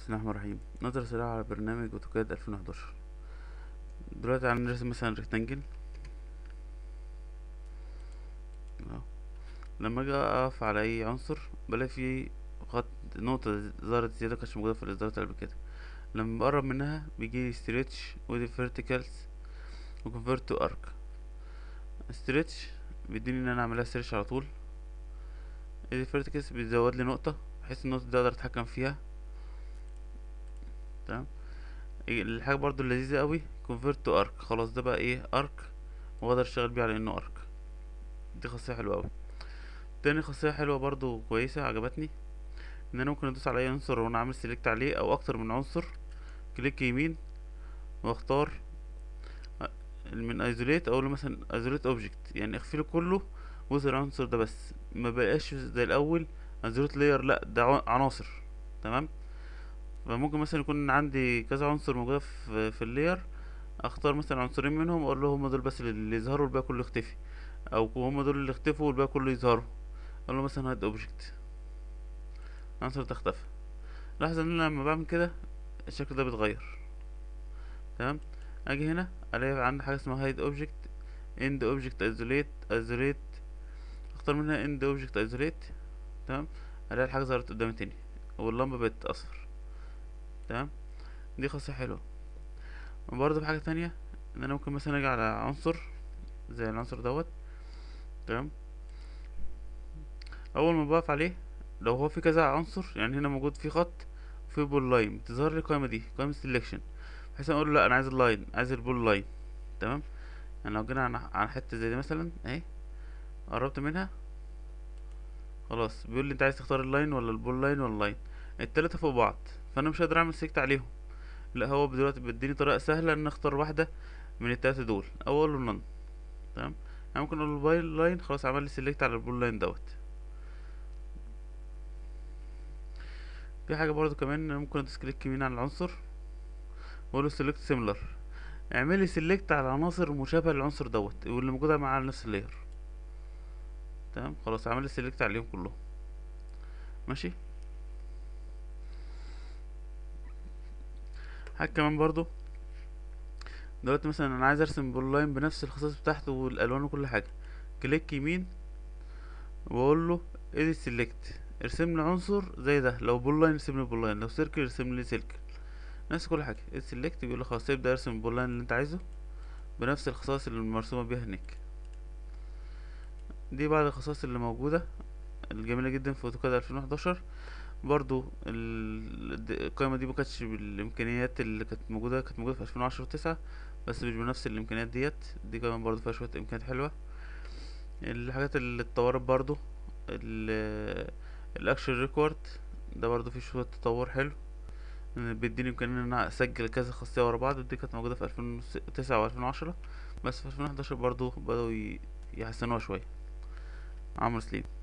بسم الله الرحمن الرحيم نظرة سريعة على برنامج اوتوكاد 2011 دلوقتي هنرسم مثلا ريكتانجل اهو لما اجي اقف على اي عنصر بلاقي فيه خط نقطة ظهرت زيادة مكانتش موجودة في الاصدارات اللي قبل كده لما بقرب منها بيجيلي ستريتش ودي فيرتيكالز وكونفرت تو ارك ستريتش بيديني ان انا اعملها ستريتش على طول ادي فيرتيكالز بيزود لي نقطة بحيث النقطة دي اقدر اتحكم فيها تمام الحاجة برضو اللذيذة قوي convert to arc خلاص ده بقى ايه arc واقدر اشتغل بيه على انه arc دي خاصية حلوة قوي تاني خاصية حلوة برضو كويسة عجبتني ان انا ممكن ادوس على اي عنصر وانا عامل سيلكت عليه او اكتر من عنصر كليك يمين واختار من ايزوليت اقول له مثلا ايزوليت اوبجكت يعني اخفي له كله جزء العنصر ده بس ما بقاش زي الاول ايزوليت لاير لا ده عناصر تمام فممكن مثلا يكون عندي كذا عنصر موجودة في في اللاير اختار مثلا عنصرين منهم واقول له هم دول بس اللي يظهروا والباقي كله يختفي او هم دول اللي اختفوا والباقي كله يظهروا اقول له مثلا هاد اوبجكت العنصر ده اختفى لاحظ ان انا لما بعمل كده الشكل ده بيتغير تمام اجي هنا الاقي عندي حاجه اسمها هايد اوبجكت اند اوبجكت ايزوليت ايزوليت اختار منها اند اوبجكت ايزوليت تمام الاقي الحاجه ظهرت قدامي تاني واللمبه بقت اصفر تمام دي خاصية حلوة وبرضه في حاجة تانية ان انا ممكن مثلا اجي على عنصر زي العنصر دوت تمام اول ما بقف عليه لو هو في كذا عنصر يعني هنا موجود في خط في بول لاين تظهر لي القائمة دي قائمة سيلكشن بحيث اقول له لا انا عايز اللاين عايز البول لاين تمام يعني لو جينا عن عن حتة زي دي مثلا اهي قربت منها خلاص بيقول لي انت عايز تختار اللاين ولا البول لاين ولا اللاين التلاتة فوق بعض فانا مش قادر اعمل سيلكت عليهم لا هو دلوقتي بيديني طريقه سهله ان اختار واحده من التلاته دول او اقول له نون تمام يعني ممكن اقول له باي لاين خلاص عمل لي سيلكت على البول لاين دوت في حاجه برضو كمان ممكن ادوس كليك يمين على العنصر واقول له سيلكت سيميلر اعمل لي سيلكت على عناصر مشابهه للعنصر دوت واللي موجوده معاه على نفس اللاير تمام خلاص عمل لي سيلكت عليهم كلهم ماشي حاجة كمان برضو دلوقتي مثلا انا عايز ارسم بول لاين بنفس الخصائص بتاعته والالوان وكل حاجه كليك يمين واقول له edit select ارسم لي عنصر زي ده لو بول لاين ارسم لي بول لاين لو سيركل ارسم لي سيركل نفس كل حاجه edit select بيقول لي خلاص ابدا ارسم البول لاين اللي انت عايزه بنفس الخصائص اللي مرسومه بيها هناك دي بعض الخصائص اللي موجوده الجميله جدا في اوتوكاد 2011 برضو القائمة دي مكانتش بالإمكانيات اللي كانت موجودة كانت موجودة في ألفين وعشرة وتسعة بس مش بنفس الإمكانيات ديت دي كمان برضو فيها شوية إمكانيات حلوة الحاجات اللي اتطورت برضو الأكشن ريكورد ده برضو فيه شوية تطور حلو بيديني إمكانية إن أنا أسجل كذا خاصية ورا بعض ودي كانت موجودة في ألفين وتسعة وألفين وعشرة بس في ألفين وحداشر برضو بدأوا يحسنوها شوية عمرو سليم